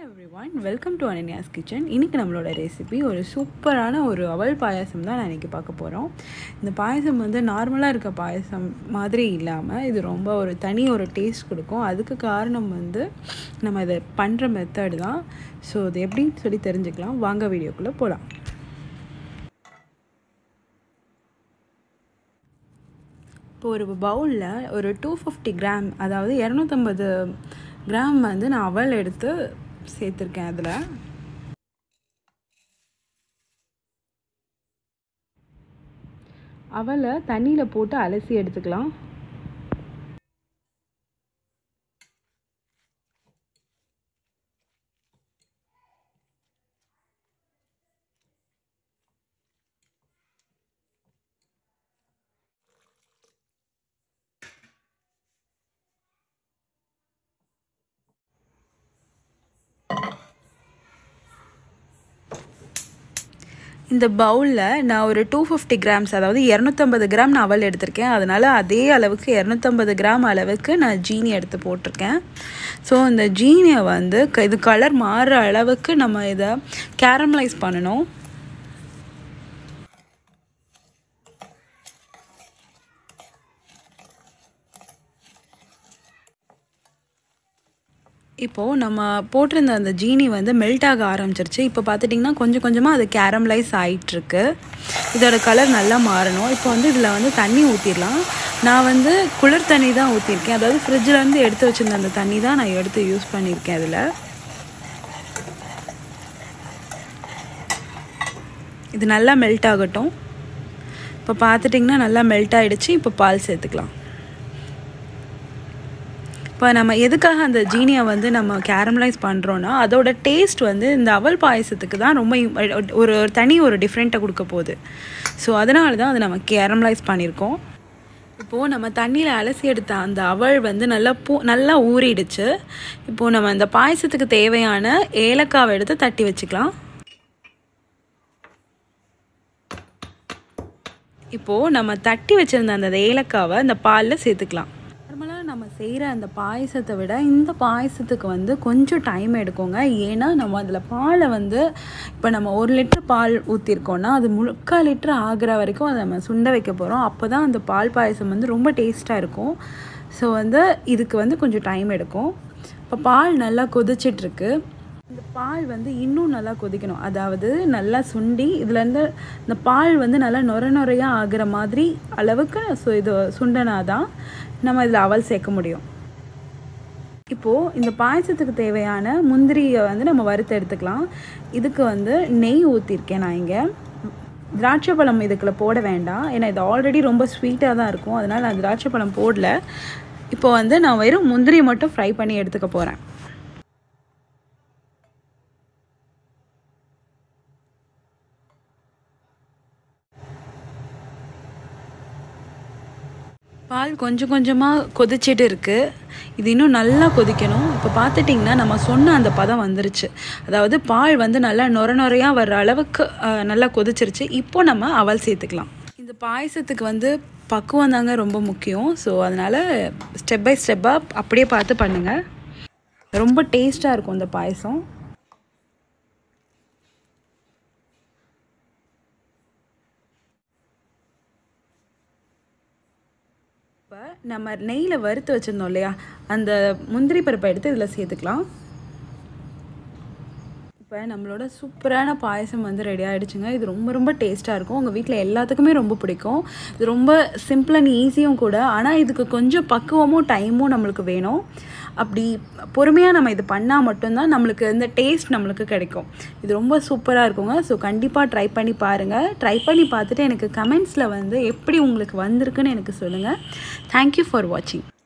every everyone welcome to Ananya's kitchen இன்றைக்கி நம்மளோட recipe ஒரு சூப்பரான ஒரு அவல் பாயாசம் தான் நான் இன்றைக்கி பார்க்க போகிறோம் இந்த பாயசம் வந்து நார்மலாக இருக்க பாயசம் மாதிரி இல்லாமல் இது ரொம்ப ஒரு தனி ஒரு டேஸ்ட் கொடுக்கும் அதுக்கு காரணம் வந்து நம்ம இதை பண்ணுற மெத்தட் தான் ஸோ இது எப்படின்னு சொல்லி தெரிஞ்சுக்கலாம் வாங்க வீடியோக்குள்ளே போகலாம் இப்போ ஒரு பவுலில் ஒரு டூ ஃபிஃப்டி கிராம் அதாவது இரநூத்தம்பது கிராம் வந்து நான் அவல் எடுத்து சேர்த்துருக்கேன் அதில் அவலை தண்ணியில் போட்டு அலசி எடுத்துக்கலாம் இந்த பவுலில் நான் ஒரு டூ ஃபிஃப்டி கிராம்ஸ் அதாவது இரநூத்தம்பது கிராம் நான் அவல் எடுத்திருக்கேன் அதனால் அதே அளவுக்கு இரநூத்தம்பது கிராம் அளவுக்கு நான் ஜீனி எடுத்து போட்டிருக்கேன் ஸோ இந்த ஜீனியை வந்து இது கலர் மாறுற அளவுக்கு நம்ம இதை கேரமலைஸ் பண்ணணும் இப்போது நம்ம போட்டிருந்த அந்த ஜீனி வந்து மெல்ட் ஆக ஆரம்பிச்சிருச்சு இப்போ பார்த்துட்டிங்கன்னா கொஞ்சம் கொஞ்சமாக அது கேரமலைஸ் ஆகிட்டுருக்கு இதோட கலர் நல்லா மாறணும் இப்போ வந்து இதில் வந்து தண்ணி ஊற்றிடலாம் நான் வந்து குளிர் தண்ணி தான் ஊற்றிருக்கேன் அதாவது ஃப்ரிட்ஜிலேருந்து எடுத்து வச்சுருந்த அந்த தண்ணி தான் நான் எடுத்து யூஸ் பண்ணியிருக்கேன் இதில் இது நல்லா மெல்ட் ஆகட்டும் இப்போ பார்த்துட்டிங்கன்னா நல்லா மெல்ட் ஆகிடுச்சு இப்போ பால் சேர்த்துக்கலாம் இப்போ நம்ம எதுக்காக அந்த ஜீனியை வந்து நம்ம கேரமலைஸ் பண்ணுறோன்னா அதோட டேஸ்ட் வந்து இந்த அவல் பாயசத்துக்கு தான் ரொம்ப ஒரு தனி ஒரு டிஃப்ரெண்ட்டை கொடுக்க போகுது ஸோ அதனால தான் அதை நம்ம கேரமலைஸ் பண்ணியிருக்கோம் இப்போது நம்ம தண்ணியில் அலசி எடுத்த அந்த அவள் வந்து நல்லா பூ நல்லா ஊறிடுச்சு இப்போது நம்ம அந்த பாயசத்துக்கு தேவையான ஏலக்காவை எடுத்து தட்டி வச்சுக்கலாம் இப்போது நம்ம தட்டி வச்சுருந்த அந்த ஏலக்காவை அந்த பாலில் சேர்த்துக்கலாம் நார்மலாக நம்ம செய்கிற அந்த பாயசத்தை விட இந்த பாயசத்துக்கு வந்து கொஞ்சம் டைம் எடுக்குங்க ஏன்னா நம்ம அதில் பாலை வந்து இப்போ நம்ம ஒரு லிட்டர் பால் ஊற்றிருக்கோன்னா அது முழுக்கால் லிட்டர் ஆகிற வரைக்கும் அதை நம்ம சுண்ட வைக்க போகிறோம் அப்போ தான் அந்த பால் பாயசம் வந்து ரொம்ப டேஸ்ட்டாக இருக்கும் ஸோ வந்து இதுக்கு வந்து கொஞ்சம் டைம் எடுக்கும் இப்போ பால் நல்லா கொதிச்சிட்ருக்கு இந்த பால் வந்து இன்னும் நல்லா கொதிக்கணும் அதாவது நல்லா சுண்டி இதுலேருந்து இந்த பால் வந்து நல்லா நொர நொறையாக ஆகிற மாதிரி அளவுக்கு ஸோ இது சுண்டனாதான் நம்ம இதில் அவல் சேர்க்க முடியும் இப்போது இந்த பாயசத்துக்கு தேவையான முந்திரியை வந்து நம்ம வறுத்து எடுத்துக்கலாம் இதுக்கு வந்து நெய் ஊற்றிருக்கேன் நான் இங்கே திராட்சை பழம் இதுக்குள்ள போட வேண்டாம் ஏன்னா இது ஆல்ரெடி ரொம்ப ஸ்வீட்டாக தான் இருக்கும் அதனால் நான் திராட்சை பழம் போடல இப்போ வந்து நான் வெறும் முந்திரி மட்டும் ஃப்ரை பண்ணி எடுத்துக்க போகிறேன் பால் கொஞ்சம் கொஞ்சமாக கொதிச்சிட்டு இருக்குது இது இன்னும் நல்லா கொதிக்கணும் இப்போ பார்த்துட்டிங்கன்னா நம்ம சொன்ன அந்த பதம் வந்துருச்சு அதாவது பால் வந்து நல்லா நொர நொறையாக வர்ற அளவுக்கு நல்லா கொதிச்சிருச்சு இப்போ நம்ம அவல் சேர்த்துக்கலாம் இந்த பாயசத்துக்கு வந்து பக்குவம் தாங்க ரொம்ப முக்கியம் ஸோ அதனால் ஸ்டெப் பை ஸ்டெப்பாக அப்படியே பார்த்து பண்ணுங்கள் ரொம்ப டேஸ்ட்டாக இருக்கும் இந்த பாயசம் இப்போ நம்ம நெய்யில் வறுத்து வச்சுருந்தோம் இல்லையா அந்த முந்திரி பருப்பை எடுத்து இதில் சேர்த்துக்கலாம் இப்போ நம்மளோட சூப்பரான பாயசம் வந்து ரெடி ஆகிடுச்சுங்க இது ரொம்ப ரொம்ப டேஸ்ட்டாக இருக்கும் உங்கள் வீட்டில் எல்லாத்துக்குமே ரொம்ப பிடிக்கும் இது ரொம்ப சிம்பிள் அண்ட் ஈஸியும் கூட ஆனால் இதுக்கு கொஞ்சம் பக்குவமும் டைமும் நம்மளுக்கு வேணும் அப்படி பொறுமையாக நம்ம இது பண்ணால் மட்டும்தான் நம்மளுக்கு இந்த டேஸ்ட் நம்மளுக்கு கிடைக்கும் இது ரொம்ப சூப்பராக இருக்குங்க ஸோ கண்டிப்பாக ட்ரை பண்ணி பாருங்கள் ட்ரை பண்ணி பார்த்துட்டு எனக்கு கமெண்ட்ஸில் வந்து எப்படி உங்களுக்கு வந்திருக்குன்னு எனக்கு சொல்லுங்கள் தேங்க்யூ ஃபார் வாட்சிங்